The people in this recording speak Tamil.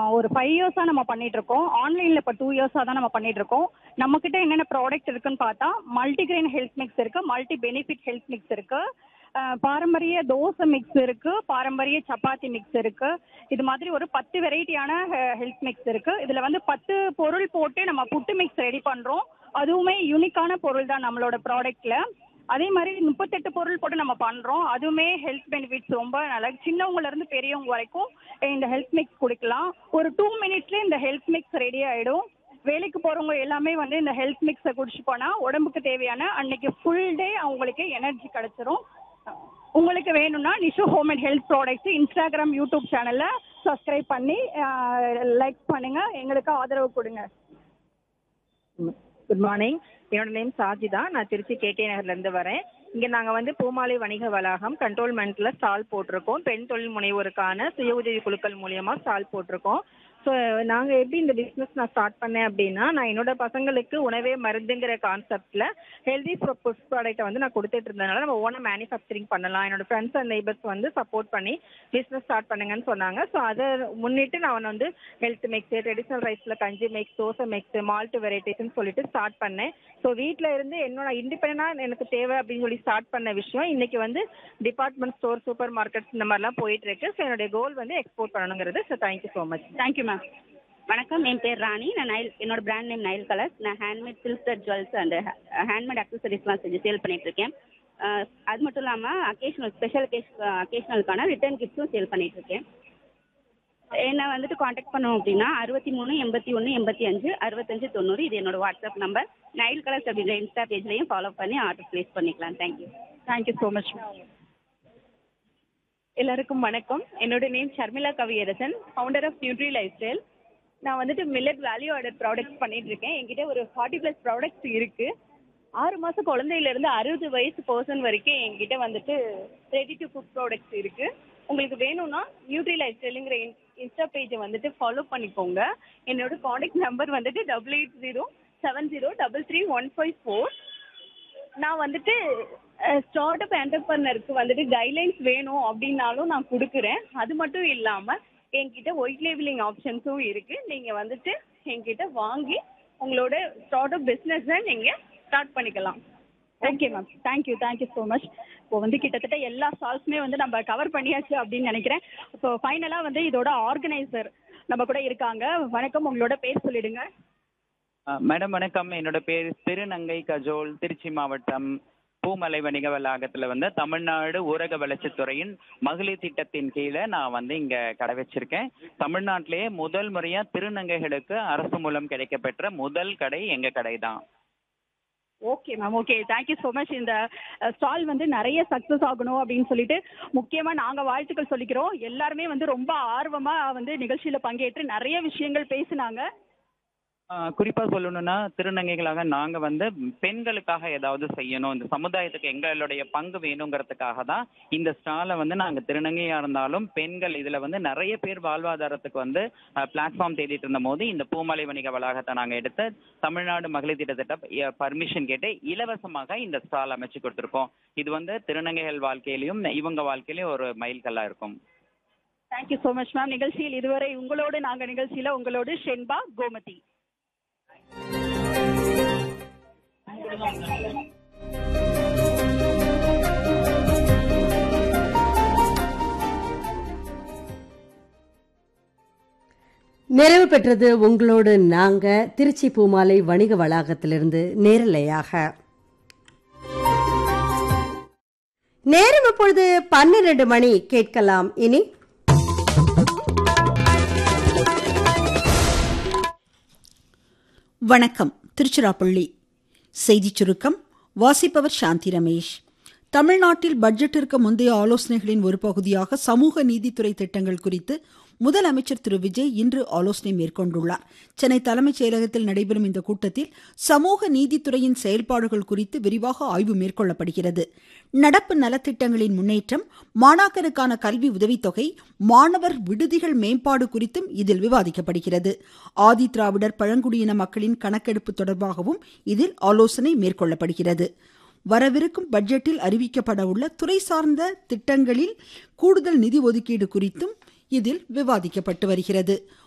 ஒரு ஃபைவ் இயர்ஸா நம்ம பண்ணிட்டு இருக்கோம் ஆன்லைன்ல இப்போ டூ இயர்ஸா தான் நம்ம பண்ணிட்டு இருக்கோம் நம்ம கிட்ட என்னென்ன ப்ராடக்ட் இருக்குன்னு பார்த்தா மல்டிகிரெயின் ஹெல்த் மிக்ஸ் இருக்கு மல்டி பெனிஃபிட் ஹெல்த் மிக்ஸ் இருக்கு அஹ், பாரம்பரிய தோசை மிக்ஸ் இருக்கு பாரம்பரிய சப்பாத்தி மிக்ஸ் இருக்கு இது மாதிரி ஒரு பத்து வெரைட்டியான ஹெல்த் மிக்ஸ் இருக்கு இதுல வந்து பத்து பொருள் போட்டு நம்ம புட்டு மிக்ஸ் ரெடி பண்றோம் அதுவுமே யூனிக்கான பொருள் தான் நம்மளோட ப்ராடக்ட்ல அதே மாதிரி முப்பத்தெட்டு பொருள் போட்டு நம்ம பண்றோம் அதுவுமே ஹெல்த் பெனிஃபிட்ஸ் ரொம்ப நல்லா சின்னவங்கல இருந்து பெரியவங்க வரைக்கும் இந்த ஹெல்த் மிக்ஸ் குடிக்கலாம் ஒரு டூ மினிட்ஸ்ல இந்த ஹெல்த் மிக்ஸ் ரெடி ஆயிடும் வேலைக்கு போறவங்க எல்லாமே வந்து இந்த ஹெல்த் மிக்ஸை குடிச்சு போனா உடம்புக்கு தேவையான அன்னைக்கு ஃபுல் டே அவங்களுக்கு எனர்ஜி கிடைச்சிரும் உங்களுக்கு வேணும்னா Nishu home and health products Instagram YouTube சேனல்ல சப்ஸ்கிரைப் பண்ணி லைக் பண்ணுங்க எங்களுக்கு ஆதரவு கொடுங்க குட் மார்னிங் என்னோட நேம் சாஜிதா நான் திருச்சி கேகே நகர்ல இருந்து வரேன் இங்க நாங்க வந்து பூமாலை வணிக வளாகம் கண்ட்ரோல்மெண்ட்ல ஸ்டால் போட்டிருக்கோம் பெண் தொழில் முனைவோருக்கான சுய உதவி குழுக்கள் மூலியமா ஸ்டால் போட்டிருக்கோம் ஸோ நாங்க எப்படி இந்த பிசினஸ் நான் ஸ்டார்ட் பண்ணேன் அப்படின்னா நான் என்னோட பசங்களுக்கு உணவே மருந்துங்கிற கான்செப்ட்ல ஹெல்தி ஃபுட் ப்ராடக்ட்டை வந்து நான் கொடுத்துட்டு இருந்ததுனால நம்ம ஓன மேனுஃபேக்சரிங் பண்ணலாம் என்னோட ஃப்ரெண்ட்ஸ் அண்ட் நெய்பர்ஸ் வந்து சப்போர்ட் பண்ணி பிசினஸ் ஸ்டார்ட் பண்ணுங்கன்னு சொன்னாங்க ஸோ அதை முன்னிட்டு நான் வந்து ஹெல்த் மிக்ஸ் ட்ரெடிஷ்னல் ரைஸ்ல கஞ்சி மிக்ஸ் தோசை மிக்ஸ் மால்ட் வெரைட்டிஸ்னு சொல்லிட்டு ஸ்டார்ட் பண்ணேன் ஸோ வீட்டில் இருந்து என்னோட இண்டிபெண்டா எனக்கு தேவை அப்படின்னு சொல்லி ஸ்டார்ட் பண்ண விஷயம் இன்னைக்கு வந்து டிபார்ட்மெண்ட் ஸ்டோர் சூப்பர் மார்க்கெட்ஸ் இந்த மாதிரிலாம் போயிட்டு இருக்கு ஸோ என்னுடைய கோல் வந்து எக்ஸ்போர்ட் பண்ணணுங்கிறது so thank you so much thank you ma'am வணக்கம் என் பேர் ராணி நான் நைல் என்னோட பிராண்ட் நேம் நைல் கலர்ஸ் நான் handmade silk jewels and handmade அக்சசரிஸ்லாம் செஞ்சு சேல் பண்ணிட்டு இருக்கேன் அஹ், அது மட்டும் இல்லாமல் அக்கேஷனல் ஸ்பெஷல் அக்கேஷனலுக்கான ரிட்டர்ன் கிஃப்ட்ஸும் சேல் பண்ணிட்டு இருக்கேன் என்னை வந்துட்டு காண்டாக்ட் பண்ணோம் அப்படின்னா அறுபத்தி மூணு எண்பத்தி ஒன்று எண்பத்தி அஞ்சு அறுபத்தஞ்சு தொண்ணூறு இது என்னோட வாட்ஸ்அப் நம்பர் நைல் கலர்ஸ் அப்படின்ற இன்ஸ்டா பேஜ்லையும் ஃபாலோ பண்ணி ஆர்டர் ப்ளேஸ் பண்ணிக்கலாம் தேங்க்யூ தேங்க்யூ ஸோ மச் எல்லாருக்கும் வணக்கம் என்னோட name Sharmila Kaviyarasan founder of nutri lifestyle நான் வந்துட்டு மில்லட் வேல்யூ ஆர்டர் ப்ராடக்ட்ஸ் பண்ணிட்டு இருக்கேன் என்கிட்ட ஒரு ஃபார்ட்டி ப்ளஸ் ப்ராடக்ட்ஸ் இருக்கு ஆறு மாசம் குழந்தையில இருந்து அறுபது வயசு பர்சன் வரைக்கும் என்கிட்ட வந்துட்டு ரெடி டு குக் ப்ராடக்ட்ஸ் இருக்கு உங்களுக்கு வேணும்னா நியூட்ரி லைஃப் ஸ்டைலுங்கிற இன்ஸ்டா பேஜை வந்துட்டு ஃபாலோ பண்ணிக்கோங்க என்னோட காண்டாக்ட் நம்பர் வந்துட்டு double eight zero seven zero double three one five four நான் வந்துட்டு ஸ்டார்ட் அப் என்டர்பிரனருக்கு வந்துட்டு கைட்லைன்ஸ் வேணும் அப்படின்னாலும் நான் கொடுக்குறேன் அது மட்டும் இல்லாமல் என்கிட்ட ஒயிட் லேபிளிங் ஆப்ஷன்ஸும் இருக்கு நீங்க வந்துட்டு என்கிட்ட வாங்கி உங்களோட ஸ்டார்ட் அப் பிஸ்னஸை நீங்க ஸ்டார்ட் பண்ணிக்கலாம் okay ma'am thank you thank you so much இப்போ வந்து கிட்டத்தட்ட எல்லா ஸ்டால்ஸுமே வந்து நம்ம கவர் பண்ணியாச்சு அப்படின்னு நினைக்கிறேன் ஸோ ஃபைனலாக வந்து இதோட ஆர்கனைசர் நம்ம கூட இருக்காங்க வணக்கம் உங்களோட பேர் சொல்லிடுங்க ஆ, மேடம் வணக்கம் என்னோட பேர் திருநங்கை கஜோல் திருச்சி மாவட்டம் பூமலை வணிக வளாகத்தில் வந்து தமிழ்நாடு ஊரக வளர்ச்சித்துறையின் மகளிர் திட்டத்தின் கீழே நான் வந்து இங்கே கடை வச்சிருக்கேன் தமிழ்நாட்டிலேயே முதல் முறையாக திருநங்கைகளுக்கு அரசு மூலம் கிடைக்கப்பெற்ற முதல் கடை எங்கள் கடை தான் okay ma'am okay thank you so much இந்த ஸ்டால் வந்து நிறைய சக்ஸஸ் ஆகணும் அப்படின்னு சொல்லிட்டு முக்கியமாக நாங்கள் வாழ்த்துக்கள் சொல்லிக்கிறோம் எல்லாருமே வந்து ரொம்ப ஆர்வமாக வந்து நிகழ்ச்சியில் பங்கேற்று நிறைய விஷயங்கள் பேசினாங்க குறிப்பாக சொல்லணும்னா திருநங்கைகளாக நாங்கள் வந்து பெண்களுக்காக ஏதாவது செய்யணும் இந்த சமுதாயத்துக்கு எங்களுடைய பங்கு வேணுங்கிறதுக்காக தான் இந்த ஸ்டாலை வந்து நாங்கள் திருநங்கையாக இருந்தாலும் பெண்கள் இதில் வந்து நிறைய பேர் வாழ்வாதாரத்துக்கு வந்து பிளாட்ஃபார்ம் தேடிட்டு இருந்த போது இந்த பூமலை வணிக வளாகத்தை நாங்கள் எடுத்து தமிழ்நாடு மகளிர் திட்டத்திட்ட பர்மிஷன் கேட்டு இலவசமாக இந்த ஸ்டால் அமைச்சு கொடுத்துருக்கோம் இது வந்து திருநங்கைகள் வாழ்க்கையிலையும் இவங்க வாழ்க்கையிலையும் ஒரு மைல்கல்லாக இருக்கும் தேங்க்யூ ஸோ மச் மேம் நிகழ்ச்சியில் இதுவரை உங்களோடு நாங்கள் நிகழ்ச்சியில் உங்களோடு ஷென்பா கோமதி நிறைவு பெற்றது உங்களோடு நாங்க திருச்சி பூமாலை வணிக வளாகத்திலிருந்து நேரலையாக நேரம் இப்பொழுது பன்னிரண்டு மணி கேட்கலாம் இனி வணக்கம் திருச்சிராப்பள்ளி செய்திச் சுருக்கம் வாசிப்பவர் சாந்தி ரமேஷ் தமிழ்நாட்டில் பட்ஜெட்டிற்கு முந்தைய ஆலோசனைகளின் ஒரு பகுதியாக சமூக நீதித்துறை திட்டங்கள் குறித்து முதலமைச்சர் திரு விஜய் இன்று ஆலோசனை மேற்கொண்டுள்ளார் சென்னை தலைமைச் செயலகத்தில் நடைபெறும் இந்த கூட்டத்தில் சமூக நீதித்துறையின் செயல்பாடுகள் குறித்து விரிவாக ஆய்வு மேற்கொள்ளப்படுகிறது நடப்பு நலத்திட்டங்களின் முன்னேற்றம் மாணாக்கருக்கான கல்வி உதவித்தொகை மாணவர் விடுதிகள் மேம்பாடு குறித்தும் இதில் விவாதிக்கப்படுகிறது ஆதி திராவிடர் பழங்குடியின மக்களின் கணக்கெடுப்பு தொடர்பாகவும் இதில் ஆலோசனை மேற்கொள்ளப்படுகிறது வரவிருக்கும் பட்ஜெட்டில் அறிவிக்கப்பட உள்ள துறை சார்ந்த திட்டங்களில் கூடுதல் நிதி ஒதுக்கீடு குறித்தும் இதில் விவாதிக்கப்பட்டு வருகிறது